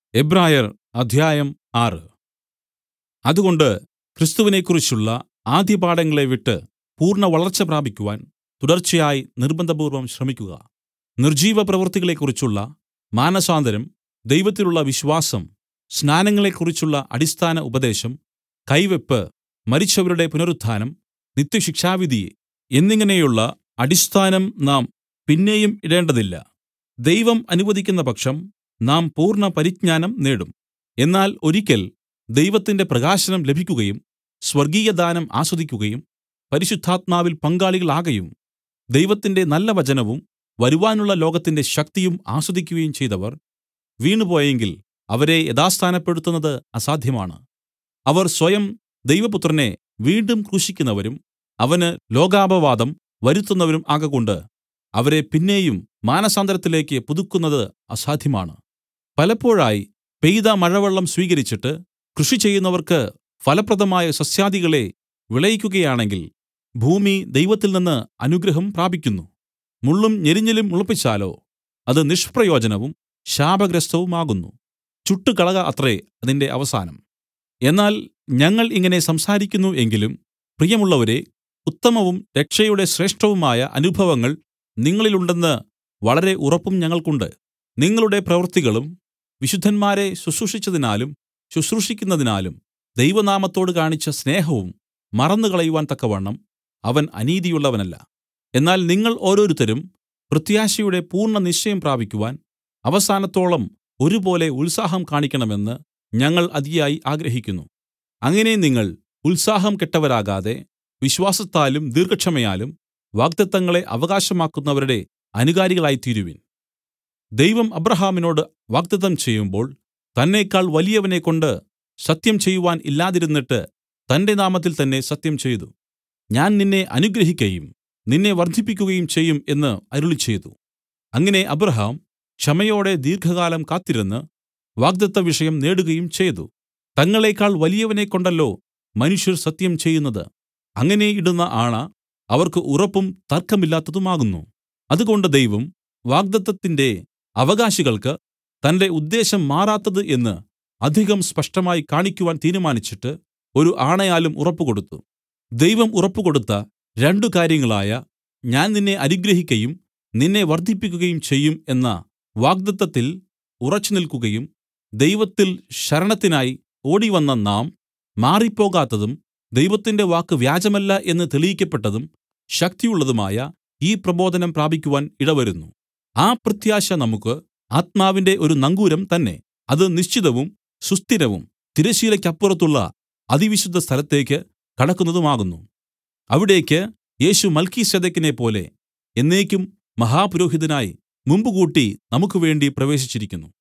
എബ്രായർ അദ്ധ്യായം ആറ് അതുകൊണ്ട് ക്രിസ്തുവിനെക്കുറിച്ചുള്ള ആദ്യപാഠങ്ങളെ വിട്ട് പൂർണ്ണവളർച്ച പ്രാപിക്കുവാൻ തുടർച്ചയായി നിർബ്ബന്ധപൂർവ്വം ശ്രമിക്കുക നിർജ്ജീവപ്രവൃത്തികളെക്കുറിച്ചുള്ള മാനസാന്തരം ദൈവത്തിലുള്ള വിശ്വാസം സ്നാനങ്ങളെക്കുറിച്ചുള്ള അടിസ്ഥാന ഉപദേശം കൈവെപ്പ് മരിച്ചവരുടെ പുനരുത്ഥാനം നിത്യശിക്ഷാവിധി എന്നിങ്ങനെയുള്ള അടിസ്ഥാനം നാം പിന്നെയും ഇടേണ്ടതില്ല ദൈവം അനുവദിക്കുന്ന പക്ഷം നാം പൂർണ്ണ പരിജ്ഞാനം നേടും എന്നാൽ ഒരിക്കൽ ദൈവത്തിന്റെ പ്രകാശനം ലഭിക്കുകയും സ്വർഗ്ഗീയദാനം ആസ്വദിക്കുകയും പരിശുദ്ധാത്മാവിൽ പങ്കാളികളാകയും ദൈവത്തിന്റെ നല്ല വചനവും വരുവാനുള്ള ലോകത്തിന്റെ ശക്തിയും ആസ്വദിക്കുകയും ചെയ്തവർ വീണുപോയെങ്കിൽ അവരെ യഥാസ്ഥാനപ്പെടുത്തുന്നത് അസാധ്യമാണ് അവർ സ്വയം ദൈവപുത്രനെ വീണ്ടും ക്രൂശിക്കുന്നവരും അവന് ലോകാപവാദം വരുത്തുന്നവരും ആകകൊണ്ട് അവരെ പിന്നെയും മാനസാന്തരത്തിലേക്ക് പുതുക്കുന്നത് അസാധ്യമാണ് പലപ്പോഴായി പെയ്ത മഴവെള്ളം സ്വീകരിച്ചിട്ട് കൃഷി ചെയ്യുന്നവർക്ക് ഫലപ്രദമായ സസ്യാദികളെ വിളയിക്കുകയാണെങ്കിൽ ഭൂമി ദൈവത്തിൽനിന്ന് അനുഗ്രഹം പ്രാപിക്കുന്നു മുള്ളും ഞെരിഞ്ഞിലും മുളപ്പിച്ചാലോ അത് നിഷ്പ്രയോജനവും ശാപഗ്രസ്തവുമാകുന്നു ചുട്ടുകളക അത്രേ അതിന്റെ അവസാനം എന്നാൽ ഞങ്ങൾ ഇങ്ങനെ സംസാരിക്കുന്നു എങ്കിലും പ്രിയമുള്ളവരേ ഉത്തമവും രക്ഷയുടെ ശ്രേഷ്ഠവുമായ അനുഭവങ്ങൾ നിങ്ങളിലുണ്ടെന്ന് വളരെ ഉറപ്പും ഞങ്ങൾക്കുണ്ട് നിങ്ങളുടെ പ്രവൃത്തികളും വിശുദ്ധന്മാരെ ശുശ്രൂഷിച്ചതിനാലും ശുശ്രൂഷിക്കുന്നതിനാലും ദൈവനാമത്തോട് കാണിച്ച സ്നേഹവും മറന്നുകളയുവാൻ തക്കവണ്ണം അവൻ അനീതിയുള്ളവനല്ല എന്നാൽ നിങ്ങൾ ഓരോരുത്തരും പ്രത്യാശയുടെ പൂർണ്ണ നിശ്ചയം പ്രാപിക്കുവാൻ അവസാനത്തോളം ഒരുപോലെ ഉത്സാഹം കാണിക്കണമെന്ന് ഞങ്ങൾ അതിയായി ആഗ്രഹിക്കുന്നു അങ്ങനെ നിങ്ങൾ ഉത്സാഹം കെട്ടവരാകാതെ വിശ്വാസത്താലും ദീർഘക്ഷമയാലും വാഗ്ദത്തങ്ങളെ അവകാശമാക്കുന്നവരുടെ അനുകാരികളായിത്തീരുവിൻ ദൈവം അബ്രാഹാമിനോട് വാഗ്ദത്തം ചെയ്യുമ്പോൾ തന്നേക്കാൾ വലിയവനെക്കൊണ്ട് സത്യം ചെയ്യുവാൻ ഇല്ലാതിരുന്നിട്ട് തന്റെ നാമത്തിൽ തന്നെ സത്യം ചെയ്തു ഞാൻ നിന്നെ അനുഗ്രഹിക്കയും നിന്നെ വർദ്ധിപ്പിക്കുകയും ചെയ്യും എന്ന് അരുളിച്ചെയ്തു അങ്ങനെ അബ്രാഹാം ക്ഷമയോടെ ദീർഘകാലം കാത്തിരുന്ന് വാഗ്ദത്ത വിഷയം നേടുകയും ചെയ്തു തങ്ങളേക്കാൾ വലിയവനെക്കൊണ്ടല്ലോ മനുഷ്യർ സത്യം ചെയ്യുന്നത് അങ്ങനെ ഇടുന്ന ആണ അവർക്ക് ഉറപ്പും തർക്കമില്ലാത്തതുമാകുന്നു അതുകൊണ്ട് ദൈവം വാഗ്ദത്തത്തിന്റെ അവകാശികൾക്ക് തന്റെ ഉദ്ദേശം മാറാത്തത് എന്ന് അധികം സ്പഷ്ടമായി കാണിക്കുവാൻ തീരുമാനിച്ചിട്ട് ഒരു ആണയാലും ഉറപ്പുകൊടുത്തു ദൈവം ഉറപ്പുകൊടുത്ത രണ്ടു കാര്യങ്ങളായ ഞാൻ നിന്നെ അനുഗ്രഹിക്കയും നിന്നെ വർദ്ധിപ്പിക്കുകയും ചെയ്യും എന്ന വാഗ്ദത്തത്തിൽ ഉറച്ചുനിൽക്കുകയും ദൈവത്തിൽ ശരണത്തിനായി ഓടിവന്ന നാം മാറിപ്പോകാത്തതും ദൈവത്തിന്റെ വാക്ക് വ്യാജമല്ല എന്ന് തെളിയിക്കപ്പെട്ടതും ശക്തിയുള്ളതുമായ ഈ പ്രബോധനം പ്രാപിക്കുവാൻ ഇടവരുന്നു ആ പ്രത്യാശ നമുക്ക് ആത്മാവിന്റെ ഒരു നങ്കൂരം തന്നെ അത് നിശ്ചിതവും സുസ്ഥിരവും തിരശീലയ്ക്കപ്പുറത്തുള്ള അതിവിശുദ്ധ സ്ഥലത്തേക്ക് കടക്കുന്നതുമാകുന്നു അവിടേക്ക് യേശു മൽക്കീസേദെക്കിനെ പോലെ എന്നേക്കും മഹാപുരോഹിതനായി മുമ്പുകൂട്ടി നമുക്ക് വേണ്ടി പ്രവേശിച്ചിരിക്കുന്നു